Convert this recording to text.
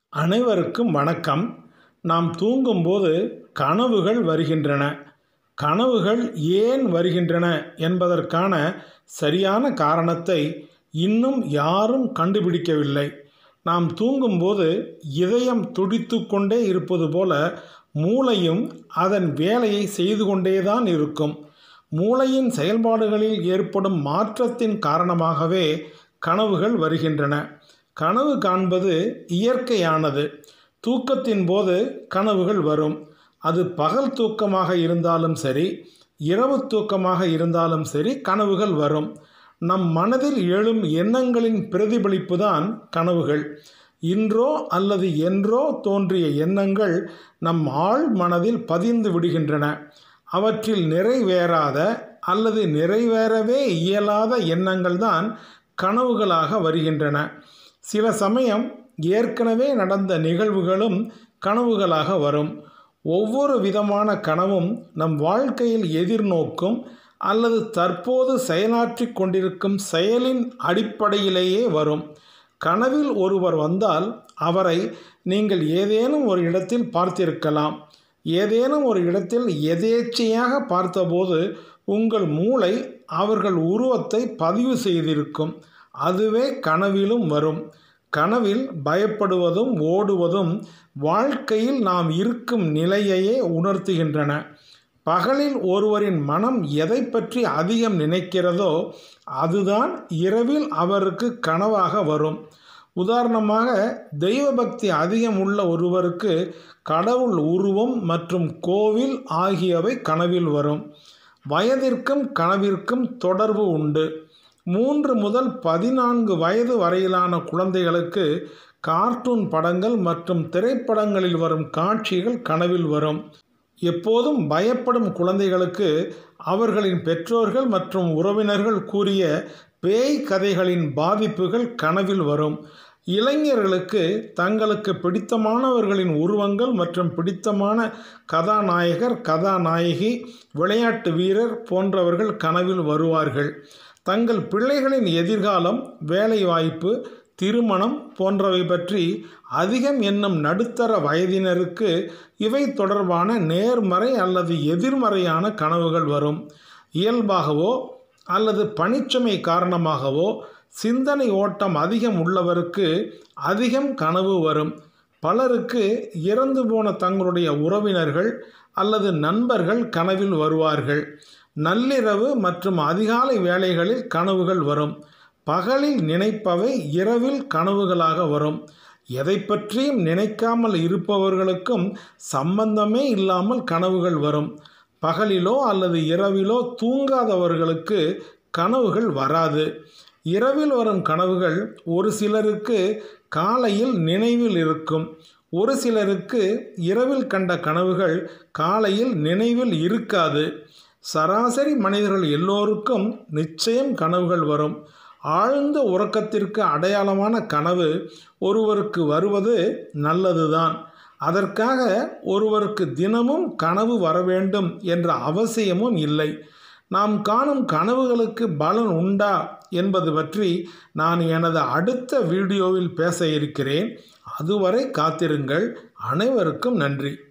அனைவருக்கும் வணக்கம் நாம் தூங்கும்போது கனவுகள் வருகின்றன கனவுகள் ஏன் வருகின்றன என்பதற்கான சரியான காரணத்தை இன்னும் யாரும் கண்டுபிடிக்கவில்லை நாம் தூங்கும்போது இதயம் துடித்து கொண்டே இருப்பது போல மூளையும் அதன் வேலையை செய்து கொண்டேதான் இருக்கும் மூளையின் செயல்பாடுகளில் ஏற்படும் மாற்றத்தின் காரணமாகவே கனவுகள் வருகின்றன கனவு காண்பது இயற்கையானது தூக்கத்தின் போது கனவுகள் வரும் அது பகல் தூக்கமாக இருந்தாலும் சரி இரவு தூக்கமாக இருந்தாலும் சரி கனவுகள் வரும் நம் மனதில் எழும் எண்ணங்களின் பிரதிபலிப்பு தான் கனவுகள் இன்றோ அல்லது என்றோ தோன்றிய எண்ணங்கள் நம் ஆழ் மனதில் பதிந்து விடுகின்றன அவற்றில் நிறைவேறாத அல்லது நிறைவேறவே இயலாத எண்ணங்கள் தான் கனவுகளாக வருகின்றன சில சமயம் ஏற்கனவே நடந்த நிகழ்வுகளும் கனவுகளாக வரும் ஒவ்வொரு விதமான கனவும் நம் வாழ்க்கையில் எதிர்நோக்கும் அல்லது தற்போது செயலாற்றி கொண்டிருக்கும் செயலின் அடிப்படையிலேயே வரும் கனவில் ஒருவர் வந்தால் அவரை நீங்கள் ஏதேனும் ஒரு இடத்தில் பார்த்திருக்கலாம் ஏதேனும் ஒரு இடத்தில் எதேச்சையாக பார்த்தபோது உங்கள் மூளை அவர்கள் உருவத்தை பதிவு செய்திருக்கும் அதுவே கனவிலும் வரும் கனவில் பயப்படுவதும் ஓடுவதும் வாழ்க்கையில் நாம் இருக்கும் நிலையையே உணர்த்துகின்றன பகலில் ஒருவரின் மனம் எதை பற்றி அதிகம் நினைக்கிறதோ அதுதான் இரவில் அவருக்கு கனவாக வரும் உதாரணமாக தெய்வ பக்தி அதிகம் உள்ள ஒருவருக்கு கடவுள் உருவம் மற்றும் கோவில் ஆகியவை கனவில் வரும் வயதிற்கும் கனவிற்கும் தொடர்பு உண்டு மூன்று முதல் பதினான்கு வயது வரையிலான குழந்தைகளுக்கு கார்ட்டூன் படங்கள் மற்றும் திரைப்படங்களில் வரும் காட்சிகள் கனவில் வரும் எப்போதும் பயப்படும் குழந்தைகளுக்கு அவர்களின் பெற்றோர்கள் மற்றும் உறவினர்கள் கூறிய பேய் கதைகளின் பாதிப்புகள் கனவில் வரும் இளைஞர்களுக்கு தங்களுக்கு பிடித்தமானவர்களின் உருவங்கள் மற்றும் பிடித்தமான கதாநாயகர் கதாநாயகி விளையாட்டு வீரர் போன்றவர்கள் கனவில் வருவார்கள் தங்கள் பிள்ளைகளின் எதிர்காலம் வேலைவாய்ப்பு திருமணம் போன்றவை பற்றி அதிகம் என்னும் நடுத்தர வயதினருக்கு இவை தொடர்பான நேர்மறை அல்லது எதிர்மறையான கனவுகள் வரும் இயல்பாகவோ அல்லது பணிச்சுமை காரணமாகவோ சிந்தனை ஓட்டம் அதிகம் உள்ளவருக்கு அதிகம் கனவு வரும் பலருக்கு இறந்து போன தங்களுடைய உறவினர்கள் அல்லது நண்பர்கள் கனவில் வருவார்கள் நள்ளிரவு மற்றும் அதிகாலை வேளைகளில் கனவுகள் வரும் பகலில் நினைப்பவை இரவில் கனவுகளாக வரும் எதை பற்றியும் நினைக்காமல் இருப்பவர்களுக்கும் சம்பந்தமே இல்லாமல் கனவுகள் வரும் பகலிலோ அல்லது இரவிலோ தூங்காதவர்களுக்கு கனவுகள் வராது இரவில் வரும் கனவுகள் ஒரு சிலருக்கு காலையில் நினைவில் இருக்கும் ஒரு சிலருக்கு இரவில் கண்ட கனவுகள் காலையில் நினைவில் இருக்காது சராசரி மனிதர்கள் எல்லோருக்கும் நிச்சயம் கனவுகள் வரும் ஆழ்ந்த உறக்கத்திற்கு அடையாளமான கனவு ஒருவருக்கு வருவது நல்லதுதான் அதற்காக ஒருவருக்கு தினமும் கனவு வர வேண்டும் என்ற அவசியமும் இல்லை நாம் காணும் கனவுகளுக்கு பலன் உண்டா என்பது பற்றி நான் எனது அடுத்த வீடியோவில் பேச இருக்கிறேன் அதுவரை காத்திருங்கள் அனைவருக்கும் நன்றி